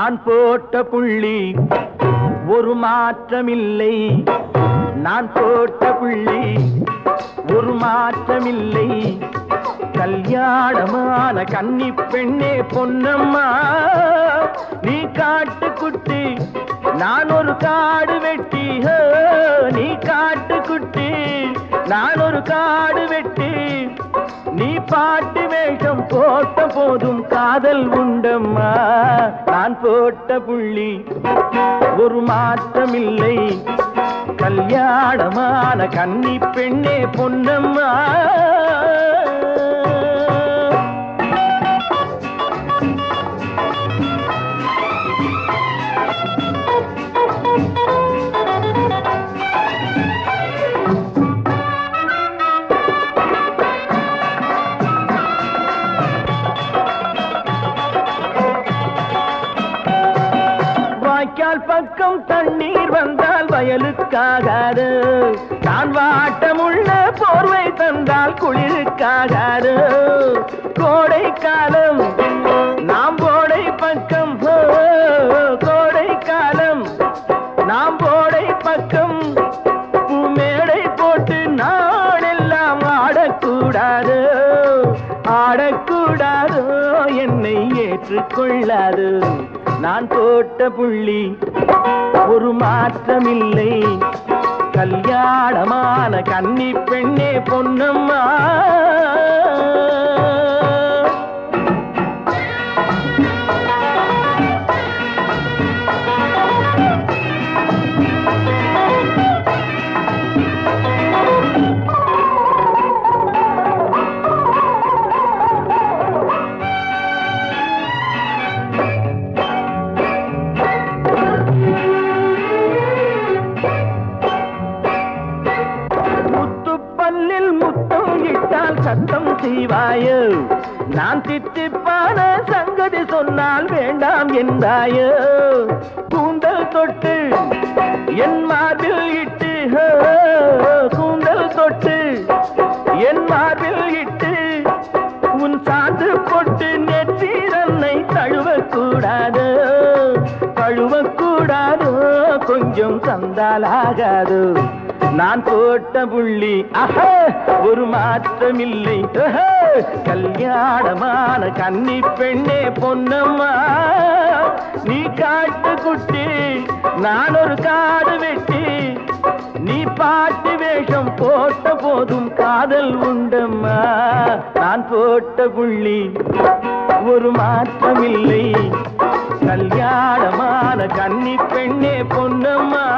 நான் போட்ட புள்ளி ஒரு மாற்றமில்லை நான் போட்ட புள்ளி ஒரு மாற்றமில்லை கல்யாணமான கன்னி பெண்ணே பொன்னம்மா நீ காட்டுக்குட்டி நான் ஒரு காடு வெட்டி ஹோ, நீ காட்டுக்குட்டி நான் ஒரு காடு வெட்டி நீ பாட்டு வேஷம் போட்ட போதும் காதல் உண்டம்மா நான் போட்ட புள்ளி ஒரு மாற்றமில்லை கல்யாணமான கன்னி பெண்ணே பொன்னம்மா வாய்க்கால் பக்கம் தண்ணீர் வந்தால் வயலுக்காகாது நான் வாட்டமுள்ள போர்வை தந்தால் குளிருக்காகாது கோடை காலம் நாம் கோடை பக்கம் ஹோ, கோடை காலம் நாம் கோடை பக்கம் பூமேடை போட்டு நாடெல்லாம் ஆடக்கூடாது ஆடக்கூடாதோ என்னை ஏற்றுக்கொள்ளாது நான் போட்ட புள்ளி ஒரு மாற்றமில்லை கல்யாணமான கன்னி பெண்ணே பொன்னம்மா முத்துப்பல்லில் முத்தம் இட்டால் சத்தம் செய்வாயோ நான் தித்திப்பான சங்கதி சொன்னால் வேண்டாம் என்றாயோ கூந்தல் தொட்டு என் மார்பில் இட்டு ஹோ, கூந்தல் தொட்டு என் மார்பில் இட்டு உன் சாந்து பொட்டு நெற்றி தன்னை தழுவக்கூடாது தழுவக்கூடாதோ கொஞ்சம் தந்தாலாகாது நான் போட்ட புள்ளி அஹ ஒரு மாற்றமில்லை அஹ, கல்யாணமான கன்னி பெண்ணே பொன்னம்மா நீ காட்டு குட்டி நான் ஒரு காடு வெட்டி நீ பாட்டு வேஷம் போட்ட போதும் காதல் உண்டம்மா நான் போட்ட புள்ளி ஒரு மாற்றமில்லை கல்யாணமான கன்னி பெண்ணே பொன்னம்மா